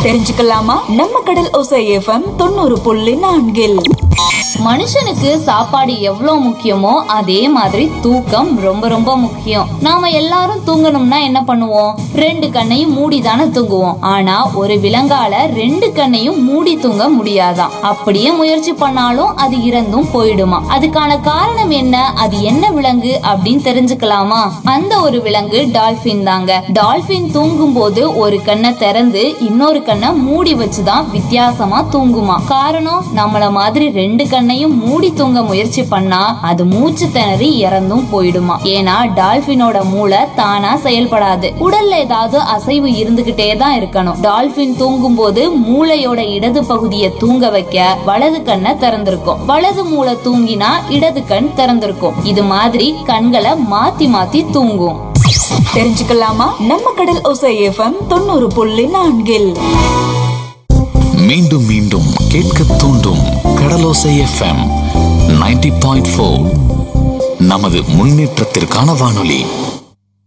தெரிஞ்சுக்கலாமா நம்ம கடல் ஒசை எஃப்எம் தொண்ணூறு புள்ளி நான்கில் மனுஷனுக்கு சாப்பாடு எவ்வளவு முக்கியமோ அதே மாதிரி தூக்கம் ரொம்ப ரொம்ப முக்கியம் நாம எல்லாரும் தூங்கணும்னா என்ன பண்ணுவோம் ரெண்டு கண்ணையும் மூடி தானே தூங்குவோம் ஆனா ஒரு விலங்கால ரெண்டு கண்ணையும் மூடி தூங்க முடியாதாம் அப்படியே முயற்சி பண்ணாலும் அது இறந்தும் போயிடுமா அதுக்கான காரணம் என்ன அது என்ன விலங்கு அப்படின்னு தெரிஞ்சுக்கலாமா அந்த ஒரு விலங்கு டால்பின் தாங்க டால்பின் தூங்கும் போது ஒரு கண்ணை திறந்து இன்னொரு கண்ணை மூடி வச்சுதான் வித்தியாசமா தூங்குமா காரணம் நம்மள மாதிரி ரெண்டு கண்ணையும் மூடி தூங்க முயற்சி பண்ணா அது மூச்சு திணறி இறந்தும் போயிடுமா ஏன்னா டால்பினோட மூளை தானா செயல்படாது உடல்ல ஏதாவது அசைவு இருந்துகிட்டே தான் இருக்கணும் டால்பின் தூங்கும் போது மூளையோட இடது பகுதியை தூங்க வைக்க வலது கண்ணை திறந்திருக்கும் வலது மூளை தூங்கினா இடது கண் திறந்திருக்கும் இது மாதிரி கண்களை மாத்தி மாத்தி தூங்கும் தெரிஞ்சுக்கலாமா நம்ம கடல் ஒசை எஃப்எம் தொண்ணூறு புள்ளி நான்கில் மீண்டும் மீண்டும் கேட்க தூண்டும் கடலோசை எஃப்எம் 90.4 பாயிண்ட் நமது முன்னேற்றத்திற்கான வானொலி